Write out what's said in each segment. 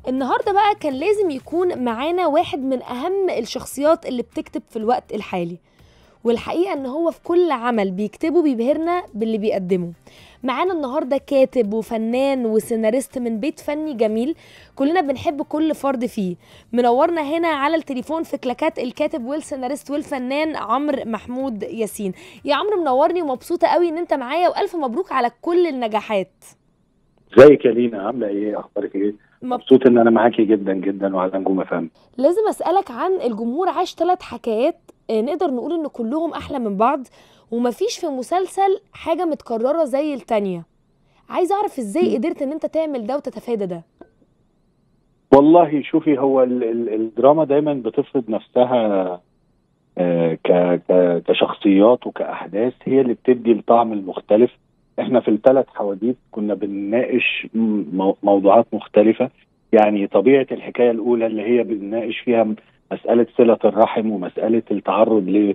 النهارده بقى كان لازم يكون معانا واحد من اهم الشخصيات اللي بتكتب في الوقت الحالي والحقيقه ان هو في كل عمل بيكتبه بيبهرنا باللي بيقدمه معانا النهارده كاتب وفنان وسيناريست من بيت فني جميل كلنا بنحب كل فرد فيه منورنا هنا على التليفون في كلاكات الكاتب والسيناريست والفنان عمرو محمود ياسين يا عمرو منورني ومبسوطه قوي ان انت معايا والف مبروك على كل النجاحات ازيك يا لينا عامله ايه اخبارك ايه مب... مبسوط ان انا معاكي جدا جدا وعلى نجوم فهم لازم اسالك عن الجمهور عاش ثلاث حكايات آه، نقدر نقول ان كلهم احلى من بعض ومفيش في مسلسل حاجه متكرره زي التانية عايز اعرف ازاي قدرت ان انت تعمل ده وتتفادى ده والله شوفي هو ال ال الدراما دايما بتفرض نفسها آه، ك ك كشخصيات وكاحداث هي اللي بتدي الطعم المختلف احنا في الثلاث حواديت كنا بنناقش م- مو- موضوعات مختلفه يعني طبيعه الحكايه الاولى اللي هي بنناقش فيها مساله صله الرحم ومساله التعرض ل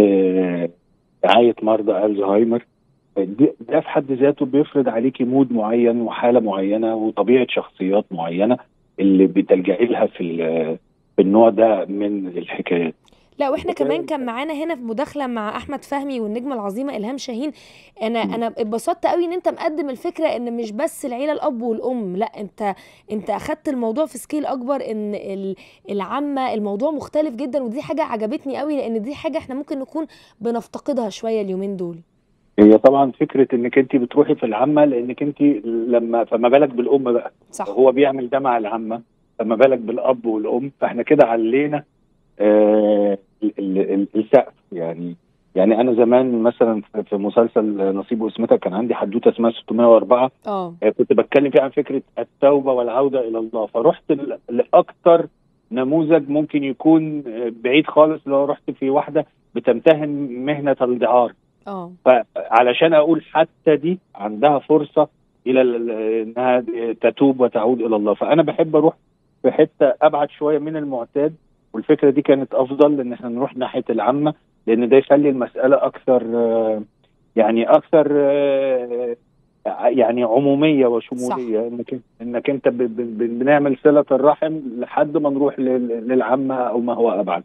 لرعايه مرضى الزهايمر دي- ده في حد ذاته بيفرض عليكي مود معين وحاله معينه وطبيعه شخصيات معينه اللي بتلجئي لها في ال- في النوع ده من الحكايات لا واحنا وكمان- كمان كان معانا هنا في مداخله مع احمد فهمي والنجمه العظيمه الهام شاهين انا مم. انا اتبسطت قوي ان انت مقدم الفكره ان مش بس العيله الاب والام لا انت انت اخدت الموضوع في سكيل اكبر ان ال- العامه الموضوع مختلف جدا ودي حاجه عجبتني قوي لان دي حاجه احنا ممكن نكون بنفتقدها شويه اليومين دول هي طبعا فكره انك انت بتروحي في العامه لانك انت لما فما بالك بالام بقى صح هو بيعمل ده مع العامه فما بالك بالاب والام فاحنا كده علينا آه ال- ال- ال- السقف يعني يعني انا زمان مثلا في- في مسلسل نصيب واسمتك كان عندي حدوته اسمها 604 اه آه، كنت بتكلم فيها عن فكره التوبه والعوده الى الله فرحت ل- لاكتر نموذج ممكن يكون آه، بعيد خالص لو رحت في واحده بتمتهن مهنه الدعاره اه فعلشان اقول حتى دي عندها فرصه الى ال- انها تتوب وتعود الى الله فانا بحب اروح في حته ابعد شويه من المعتاد والفكره دي كانت افضل ان احنا نروح ناحيه العامه لان ده يخلي المساله اكثر آه، يعني اكثر آه، يعني عموميه وشموليه انك انك انت ب- ب- ب- بنعمل صله الرحم لحد ما نروح لل- للعامه او ما هو ابعد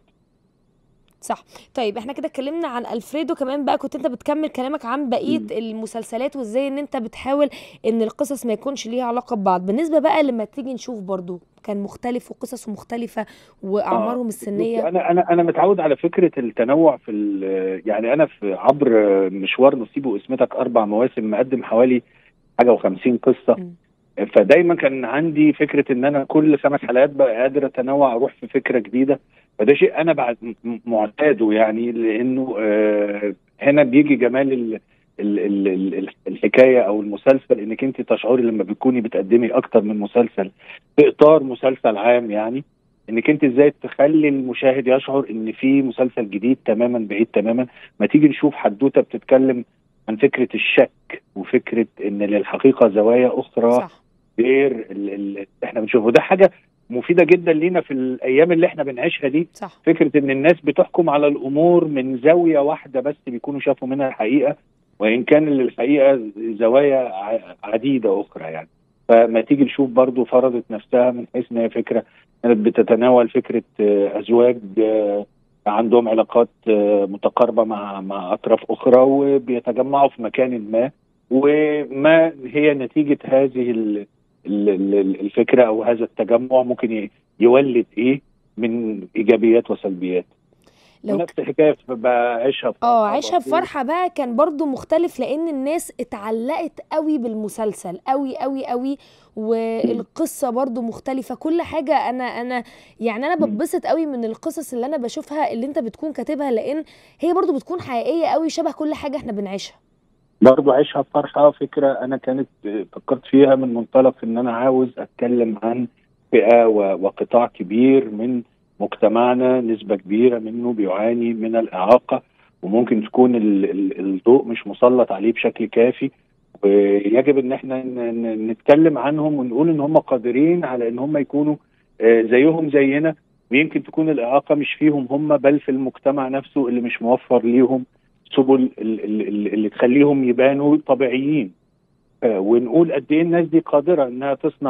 صح طيب احنا كده اتكلمنا عن الفريدو كمان بقى كنت انت بتكمل كلامك عن بقيه مم. المسلسلات وازاي ان انت بتحاول ان القصص ما يكونش ليها علاقه ببعض بالنسبه بقى لما تيجي نشوف برضو كان مختلف وقصصه مختلفه واعمارهم السنيه انا انا انا متعود على فكره التنوع في ال- يعني انا في عبر مشوار نصيب واسمتك اربع مواسم مقدم حوالي حاجه و50 قصه مم. فدايما كان عندي فكره ان انا كل خمس حلقات بقى قادر اتنوع اروح في فكره جديده فده شيء انا بعد م- معتاده يعني لانه آه، هنا بيجي جمال ال ال ال ال الحكايه او المسلسل انك انت تشعري لما بتكوني بتقدمي اكتر من مسلسل في اطار مسلسل عام يعني انك انت ازاي تخلي المشاهد يشعر ان في مسلسل جديد تماما بعيد تماما ما تيجي نشوف حدوته بتتكلم عن فكره الشك وفكره ان للحقيقه زوايا اخرى صح غير اللي احنا بنشوفه ده حاجه مفيده جدا لينا في الايام اللي احنا بنعيشها دي صح فكره ان الناس بتحكم على الامور من زاويه واحده بس بيكونوا شافوا منها الحقيقه وان كان للحقيقه زوايا ع- عديده اخرى يعني فما تيجي نشوف برضو فرضت نفسها من حيث ان هي فكره كانت بتتناول فكره آه، ازواج آه، عندهم علاقات آه، متقاربه مع مع اطراف اخرى وبيتجمعوا في مكان ما وما هي نتيجه هذه ال- ال- ال- الفكره او هذا التجمع ممكن ي- يولد ايه من ايجابيات وسلبيات لو نفس الحكايه بعيشها في اه فرحة عيشها برضو. بفرحه بقى كان برضو مختلف لان الناس اتعلقت قوي بالمسلسل قوي قوي قوي والقصه برضو مختلفه كل حاجه انا انا يعني انا مم. بتبسط قوي من القصص اللي انا بشوفها اللي انت بتكون كاتبها لان هي برضو بتكون حقيقيه قوي شبه كل حاجه احنا بنعيشها برضو عيشها بفرحة فكرة أنا كانت فكرت فيها من منطلق إن أنا عاوز أتكلم عن فئة و- وقطاع كبير من مجتمعنا نسبة كبيرة منه بيعاني من الإعاقة وممكن تكون ال- ال- الضوء مش مسلط عليه بشكل كافي ويجب إن احنا ن- ن- نتكلم عنهم ونقول إن هم قادرين على إن هم يكونوا آه، زيهم زينا ويمكن تكون الإعاقة مش فيهم هم بل في المجتمع نفسه اللي مش موفر ليهم سبل ال- ال- ال- اللي تخليهم يبانوا طبيعيين آه، ونقول قد ايه الناس دي قادره انها تصنع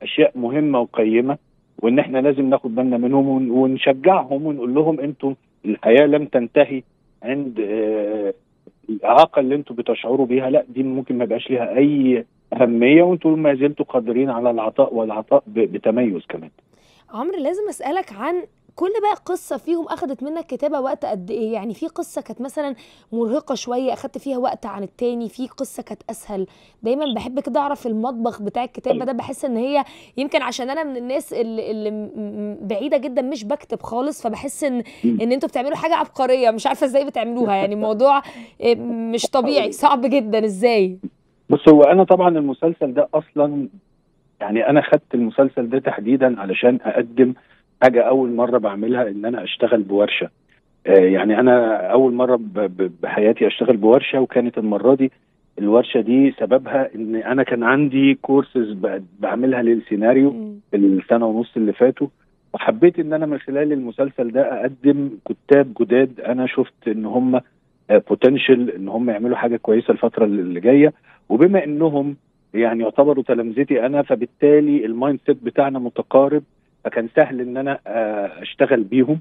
اشياء مهمه وقيمه وان احنا لازم ناخد بالنا منهم ون- ونشجعهم ونقول لهم انتم الحياه لم تنتهي عند آه، الاعاقه اللي انتم بتشعروا بيها لا دي ممكن ما يبقاش ليها اي اهميه وانتم ما زلتوا قادرين على العطاء والعطاء ب- بتميز كمان عمرو لازم اسالك عن كل بقى قصه فيهم اخذت منك كتابه وقت قد ايه يعني في قصه كانت مثلا مرهقه شويه اخدت فيها وقت عن التاني في قصه كانت اسهل دايما بحب كده اعرف المطبخ بتاع الكتابه ده بحس ان هي يمكن عشان انا من الناس اللي, اللي م- م- بعيده جدا مش بكتب خالص فبحس ان مم. ان انتوا بتعملوا حاجه عبقريه مش عارفه ازاي بتعملوها يعني الموضوع إيه، مش طبيعي صعب جدا ازاي بص هو انا طبعا المسلسل ده اصلا يعني انا خدت المسلسل ده تحديدا علشان اقدم حاجه اول مره بعملها ان انا اشتغل بورشه آه يعني انا اول مره ب- ب- بحياتي اشتغل بورشه وكانت المره دي الورشه دي سببها ان انا كان عندي كورسز ب- بعملها للسيناريو مم. في السنه ونص اللي فاتوا وحبيت ان انا من خلال المسلسل ده اقدم كتاب جداد انا شفت ان هم بوتنشال ان هم يعملوا حاجه كويسه الفتره اللي جايه وبما انهم يعني يعتبروا تلامذتي انا فبالتالي المايند سيت بتاعنا متقارب فكان سهل ان انا آه، اشتغل بيهم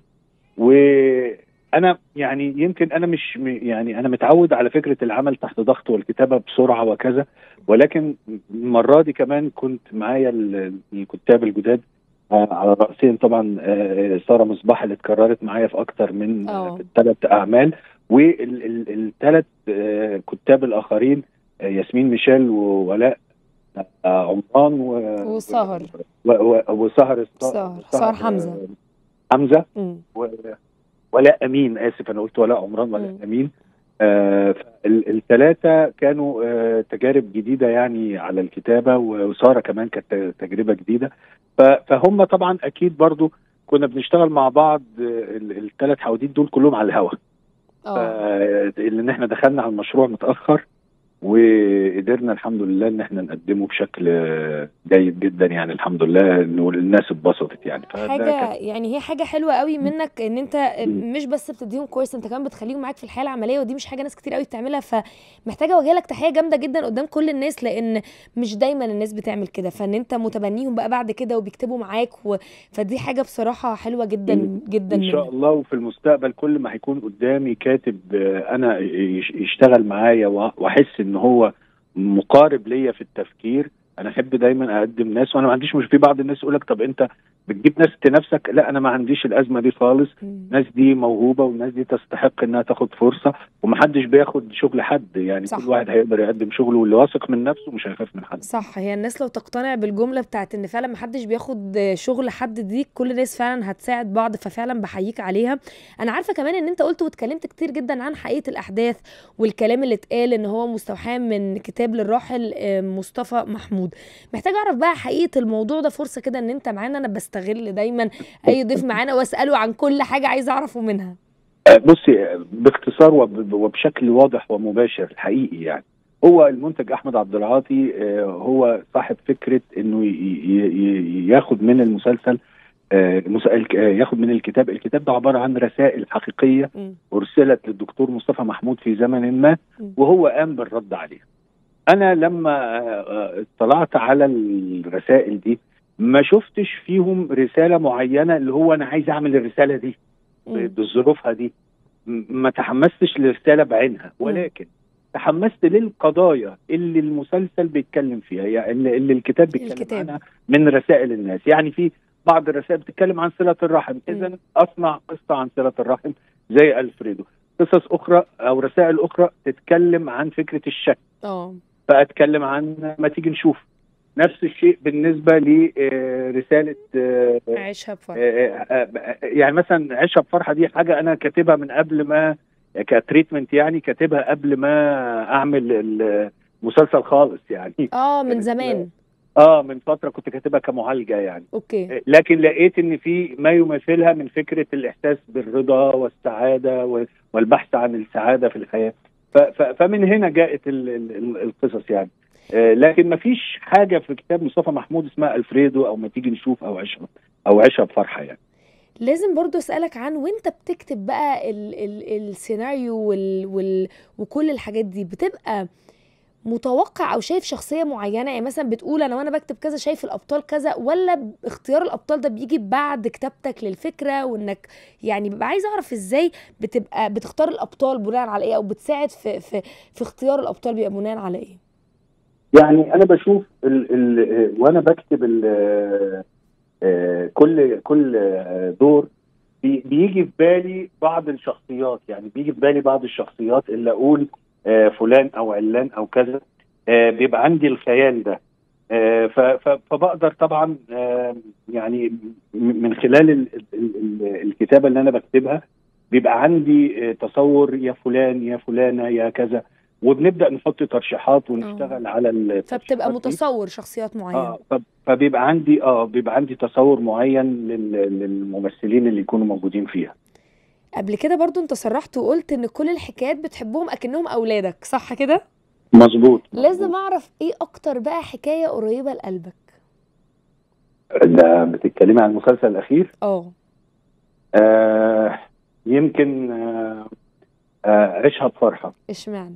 وانا يعني يمكن انا مش م- يعني انا متعود على فكره العمل تحت ضغط والكتابه بسرعه وكذا ولكن المره دي كمان كنت معايا ال- الكتاب الجداد آه، على راسهم طبعا آه، ساره مصباح اللي اتكررت معايا في اكتر من اه. ثلاث اعمال والثلاث كتاب الاخرين آه، ياسمين ميشيل وولاء آه، عمران و... وسهر. و... و... وسهر الص- سهر. سهر حمزة. آه، حمزه مم. و... ولاء امين اسف انا قلت ولاء عمران ولاء مم. امين آه الثلاثه كانوا آه تجارب جديده يعني على الكتابه وساره كمان كانت تجربه جديده ف... فهم طبعا اكيد برضو كنا بنشتغل مع بعض الثلاث حواديت دول كلهم على الهوا اه لان احنا دخلنا على المشروع متاخر وقدرنا الحمد لله ان احنا نقدمه بشكل آه، جيد جدا يعني الحمد لله انه الناس اتبسطت يعني فده حاجه كان- يعني هي حاجه حلوه قوي منك ان انت مش بس بتديهم كورس انت كمان بتخليهم معاك في الحياه العمليه ودي مش حاجه ناس كتير قوي بتعملها فمحتاجه اوجه لك تحيه جامده جدا قدام كل الناس لان مش دايما الناس بتعمل كده فان انت متبنيهم بقى بعد كده وبيكتبوا معاك و... فدي حاجه بصراحه حلوه جدا إن- جدا ان شاء منك. الله وفي المستقبل كل ما هيكون قدامي كاتب آه، انا يش- يشتغل معايا وأ- واحس ان هو مقارب ليا في التفكير انا احب دايما اقدم ناس وانا ما عنديش مش في بعض الناس يقول لك طب انت بتجيب ناس تنافسك لا انا ما عنديش الازمه دي خالص مم. الناس دي موهوبه والناس دي تستحق انها تاخد فرصه ومحدش بياخد شغل حد يعني صح. كل واحد هيقدر يقدم شغله واللي واثق من نفسه مش هيخاف من حد صح هي الناس لو تقتنع بالجمله بتاعت ان فعلا محدش بياخد شغل حد دي كل الناس فعلا هتساعد بعض ففعلا بحييك عليها انا عارفه كمان ان انت قلت واتكلمت كتير جدا عن حقيقه الاحداث والكلام اللي اتقال ان هو مستوحى من كتاب للراحل آه، مصطفى محمود محتاجه اعرف بقى حقيقه الموضوع ده فرصه كده ان انت معانا انا بستغل دايما اي ضيف معانا واساله عن كل حاجه عايزه اعرفه منها آه، بصي آه، باختصار وب- وبشكل واضح ومباشر الحقيقي يعني هو المنتج احمد عبد العاطي آه، هو صاحب فكره انه ي- ي- ي- ياخد من المسلسل آه، مس- الك- آه، ياخد من الكتاب الكتاب ده عباره عن رسائل حقيقيه مم. ارسلت للدكتور مصطفى محمود في زمن ما مم. وهو قام بالرد عليها انا لما آه، آه، اطلعت على الرسائل دي ما شفتش فيهم رساله معينه اللي هو انا عايز اعمل الرساله دي مم. بظروفها دي م- ما تحمستش للرساله بعينها ولكن تحمست للقضايا اللي المسلسل بيتكلم فيها يعني اللي, اللي الكتاب بيتكلم الكتاب. عنها من رسائل الناس يعني في بعض الرسائل بتتكلم عن صله الرحم اذا اصنع قصه عن صله الرحم زي الفريدو قصص اخرى او رسائل اخرى تتكلم عن فكره الشك اه فاتكلم عن ما تيجي نشوف نفس الشيء بالنسبه لرساله عيشها بفرح يعني مثلا عيشها بفرحه دي حاجه انا كاتبها من قبل ما كتريتمنت يعني كاتبها قبل ما اعمل المسلسل خالص يعني اه من زمان اه من فتره كنت كاتبها كمعالجه يعني اوكي لكن لقيت ان في ما يماثلها من فكره الاحساس بالرضا والسعاده و- والبحث عن السعاده في الحياه ف- ف- فمن هنا جاءت ال- ال- ال- القصص يعني آه، لكن ما فيش حاجه في كتاب مصطفى محمود اسمها الفريدو او ما تيجي نشوف او عيشها او عيشها بفرحه يعني لازم برضو اسالك عن وانت بتكتب بقى ال ال السيناريو وال وال وكل الحاجات دي بتبقى متوقع او شايف شخصيه معينه يعني مثلا بتقول انا وانا بكتب كذا شايف الابطال كذا ولا اختيار الابطال ده بيجي بعد كتابتك للفكره وانك يعني ببقى عايزه اعرف ازاي بتبقى بتختار الابطال بناء على ايه او بتساعد في في في اختيار الابطال بيبقى بناء على ايه يعني انا بشوف ال ال وانا بكتب ال آه، كل كل آه، دور بي- بيجي في بالي بعض الشخصيات يعني بيجي في بالي بعض الشخصيات اللي اقول آه، فلان او علان او كذا آه، بيبقى عندي الخيال ده آه، ف- ف- فبقدر طبعا آه، يعني م- من خلال ال- ال- ال- الكتابه اللي انا بكتبها بيبقى عندي آه، تصور يا فلان يا فلانه يا كذا وبنبدا نحط ترشيحات ونشتغل على الترشيحات فبتبقى دي. متصور شخصيات معينه اه ف- فبيبقى عندي اه بيبقى عندي تصور معين لل- للممثلين اللي يكونوا موجودين فيها قبل كده برضو انت صرحت وقلت ان كل الحكايات بتحبهم اكنهم اولادك صح كده مظبوط لازم اعرف ايه اكتر بقى حكايه قريبه لقلبك ده بتتكلمي عن المسلسل الاخير اه آه يمكن آه آه عيشها بفرحه اشمعنى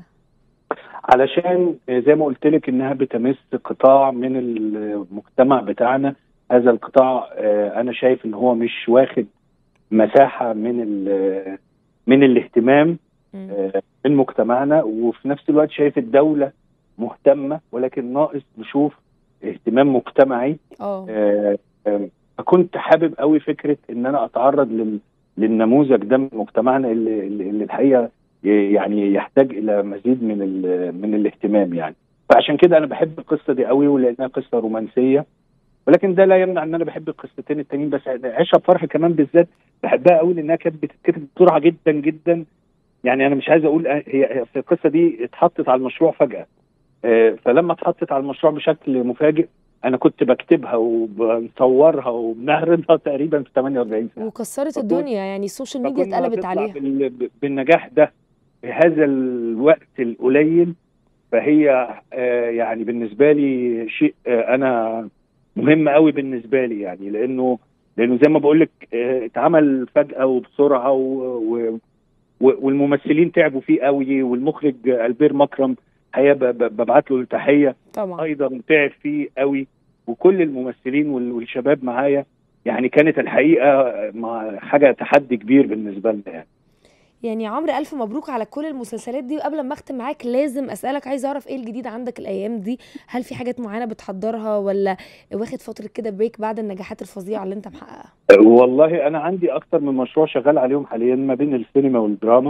علشان زي ما قلت لك انها بتمس قطاع من المجتمع بتاعنا هذا القطاع آه، انا شايف ان هو مش واخد مساحه من ال- من الاهتمام مم. آه، من مجتمعنا وفي نفس الوقت شايف الدوله مهتمه ولكن ناقص نشوف اهتمام مجتمعي اه آه، آه، فكنت حابب قوي فكره ان انا اتعرض لل- للنموذج ده من مجتمعنا اللي, اللي اللي الحقيقه ي- يعني يحتاج الى مزيد من ال- من الاهتمام يعني فعشان كده انا بحب القصه دي قوي ولانها قصه رومانسيه ولكن ده لا يمنع ان انا بحب القصتين التانيين بس عيشها بفرحه كمان بالذات بحبها قوي لانها كانت بتتكتب بسرعه جدا جدا يعني انا مش عايز اقول هي هي في القصه دي اتحطت على المشروع فجاه آه، فلما اتحطت على المشروع بشكل مفاجئ انا كنت بكتبها وبنصورها وبنعرضها تقريبا في 48 ساعه وكسرت فكنت- الدنيا يعني السوشيال ميديا فكنا اتقلبت هتطلع عليها بال- ب- بالنجاح ده في هذا الوقت القليل فهي آه، يعني بالنسبه لي شيء آه، انا مهم قوي بالنسبه لي يعني لانه لانه زي ما بقول لك آه، اتعمل فجاه وبسرعه و و و- والممثلين تعبوا فيه قوي والمخرج البير مكرم الحقيقه ب- ب- ببعت له التحيه طبعا ايضا تعب فيه قوي وكل الممثلين وال- والشباب معايا يعني كانت الحقيقه مع حاجه تحدي كبير بالنسبه لنا يعني يعني يا عمرو الف مبروك على كل المسلسلات دي وقبل ما اختم معاك لازم اسالك عايزه اعرف ايه الجديد عندك الايام دي هل في حاجات معينه بتحضرها ولا واخد فتره كده بريك بعد النجاحات الفظيعه اللي انت محققها والله انا عندي اكتر من مشروع شغال عليهم حاليا ما بين السينما والدراما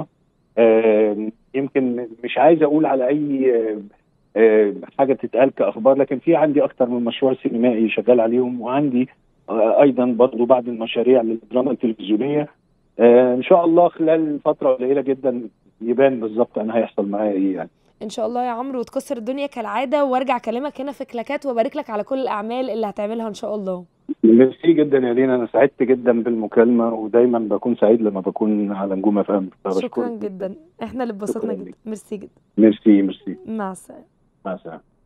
آه، يمكن مش عايز اقول على اي آه، آه، حاجه تتقال كاخبار لكن في عندي اكتر من مشروع سينمائي شغال عليهم وعندي آه، ايضا برضه بعض المشاريع للدراما التلفزيونيه آه، ان شاء الله خلال فتره قليله جدا يبان بالظبط انا هيحصل معايا ايه يعني ان شاء الله يا عمرو وتكسر الدنيا كالعاده وارجع اكلمك هنا في كلاكات وابارك لك على كل الاعمال اللي هتعملها ان شاء الله ميرسي جدا يا لينا انا سعدت جدا بالمكالمه ودايما بكون سعيد لما بكون على نجوم اف ام شكرا جدا احنا اللي اتبسطنا شكراً جدا ليك. ميرسي جدا ميرسي ميرسي مع السلامه مع السلامه